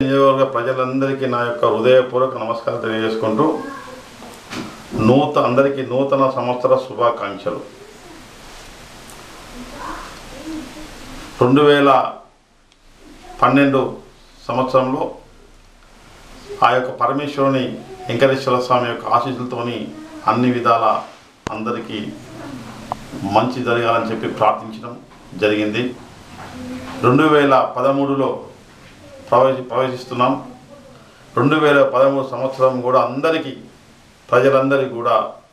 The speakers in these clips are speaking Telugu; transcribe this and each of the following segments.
నియోజకవర్గ ప్రజలందరికీ నా యొక్క హృదయపూర్వక నమస్కారం తెలియజేసుకుంటూ నూత అందరికీ నూతన సంవత్సర శుభాకాంక్షలు రెండు వేల పన్నెండు సంవత్సరంలో ఆ యొక్క పరమేశ్వరుని వెంకటేశ్వర స్వామి యొక్క ఆశీస్సులతోని అన్ని విధాల అందరికీ మంచి జరగాలని చెప్పి ప్రార్థించడం జరిగింది రెండు వేల పదమూడులో ప్రవేశ ప్రవేశిస్తున్నాం రెండు వేల పదమూడు సంవత్సరం కూడా అందరికీ ప్రజలందరికీ కూడా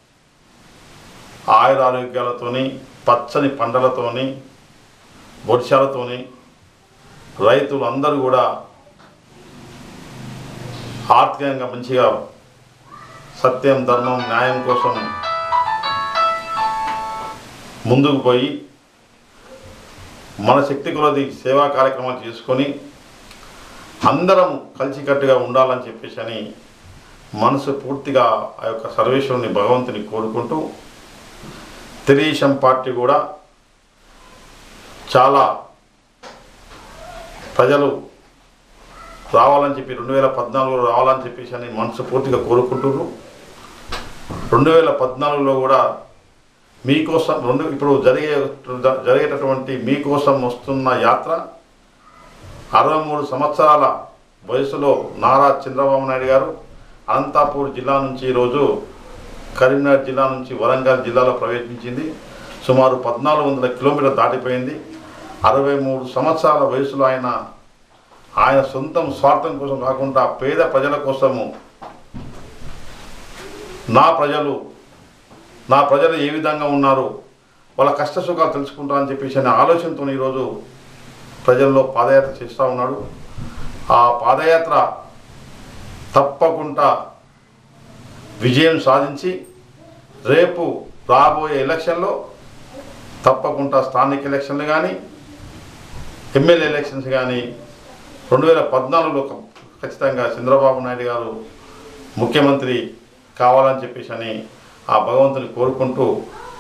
ఆయురారోగ్యాలతోని పచ్చని పంటలతోని వర్షాలతోని రైతులు అందరూ కూడా ఆర్థికంగా మంచిగా సత్యం ధర్మం న్యాయం కోసం ముందుకు పోయి మన శక్తి కొలది సేవా కార్యక్రమాలు చేసుకొని అందరం కలిసికట్టుగా ఉండాలని చెప్పేసి అని మనసు పూర్తిగా ఆ యొక్క సర్వేశ్వరుని భగవంతుని కోరుకుంటూ తెలుగుదేశం పార్టీ కూడా చాలా ప్రజలు రావాలని చెప్పి రెండు వేల పద్నాలుగులో రావాలని చెప్పేసి అని మనసు పూర్తిగా కోరుకుంటున్నారు రెండు వేల పద్నాలుగులో కూడా మీకోసం రెండు ఇప్పుడు జరిగే జరిగేటటువంటి మీకోసం వస్తున్న యాత్ర అరవై మూడు సంవత్సరాల వయసులో నారా చంద్రబాబు నాయుడు గారు అనంతపూర్ జిల్లా నుంచి ఈరోజు కరీంనగర్ జిల్లా నుంచి వరంగల్ జిల్లాలో ప్రవేశించింది సుమారు పద్నాలుగు వందల కిలోమీటర్ దాటిపోయింది అరవై మూడు సంవత్సరాల వయసులో ఆయన ఆయన సొంతం స్వార్థం కోసం కాకుండా పేద ప్రజల కోసము నా ప్రజలు నా ప్రజలు ఏ విధంగా ఉన్నారు వాళ్ళ కష్ట సుఖాలు తెలుసుకుంటా అని చెప్పేసి అనే ఆలోచనతో ఈరోజు ప్రజల్లో పాదయాత్ర చేస్తూ ఉన్నాడు ఆ పాదయాత్ర తప్పకుండా విజయం సాధించి రేపు రాబోయే ఎలక్షన్లో తప్పకుండా స్థానిక ఎలక్షన్లు కానీ ఎమ్మెల్యే ఎలక్షన్స్ కానీ రెండు వేల పద్నాలుగులో ఖచ్చితంగా చంద్రబాబు నాయుడు గారు ముఖ్యమంత్రి కావాలని చెప్పేసి అని ఆ భగవంతుని కోరుకుంటూ